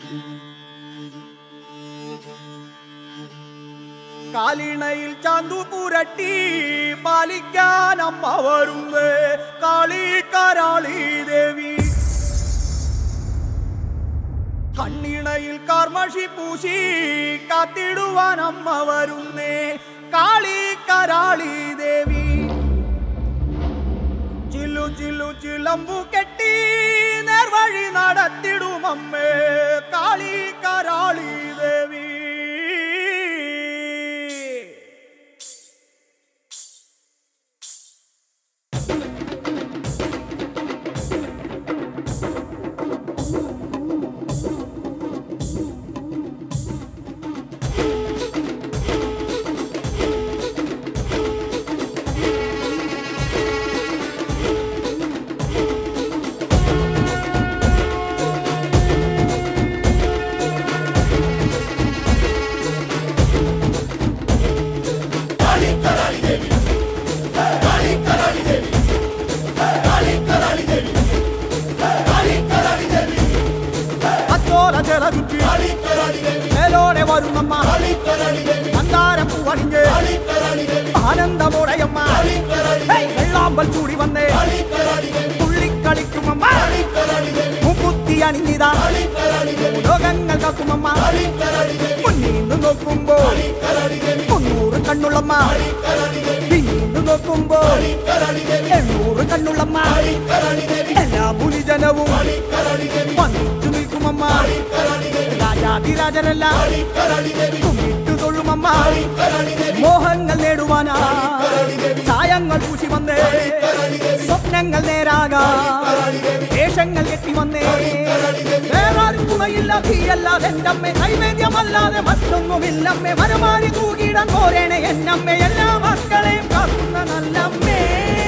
കാലിണയിൽ ചാന്തു പുരട്ടി പാലിക്കാൻ അമ്മ വരുന്നേ കാളി കരാളി ദേവി കണ്ണിണയിൽ കാർമഷി പൂശി കാത്തിടുവാൻ അമ്മ വരുന്നേ കാളി കരാളി ദേവി ചില്ലു ചില്ലു ചിലമ്പു കെട്ടി നേർവഴി നടത്തിടും അമ്മേ കാളി കരാളി ദേവി അച്ചോല ചെല ചുറ്റി മേലോടെ വരുന്നമ്മ മന്ദാരപ്പൂ അണിഞ്ഞ് ആനന്ദമോടെയമ്മ വെള്ളാമ്പൽ ചൂടി വന്നേ തുള്ളിക്കളിക്കുമമ്മ മുക്കുത്തി അണിഞ്ഞിതാ ലോകങ്ങൾ കാക്കുമമ്മ മുന്നീന്ന് നോക്കുമ്പോ മുന്നൂറ് കണ്ണുള്ളമ്മ പിന്നീന്ന് നോക്കുമ്പോ എണ്ണൂറ് കണ്ണുള്ളമ്മ എല്ലാ പുലിജനവും വന്നിച്ചു നിൽക്കുമമ്മ രാജാതിരാജനല്ല കുമ്മിട്ടു തൊള്ളുമമ്മ മോഹങ്ങൾ നേടുവാനാ ചായങ്ങൾ പൂശി വന്നേ സ്വപ്നങ്ങൾ നേരാകാ വേഷങ്ങൾ കെട്ടി വന്നേ വേറാരും തുണയില്ല തീയല്ലാതെ എന്റമ്മേ നൈവേദ്യമല്ലാതെ മറ്റൊന്നുമില്ലമ്മേ മരമാരി തൂകിടാൻ പോരേണേ എന്നമ്മേ എല്ലാ മക്കളെയും കാക്കുന്ന നല്ലമ്മേ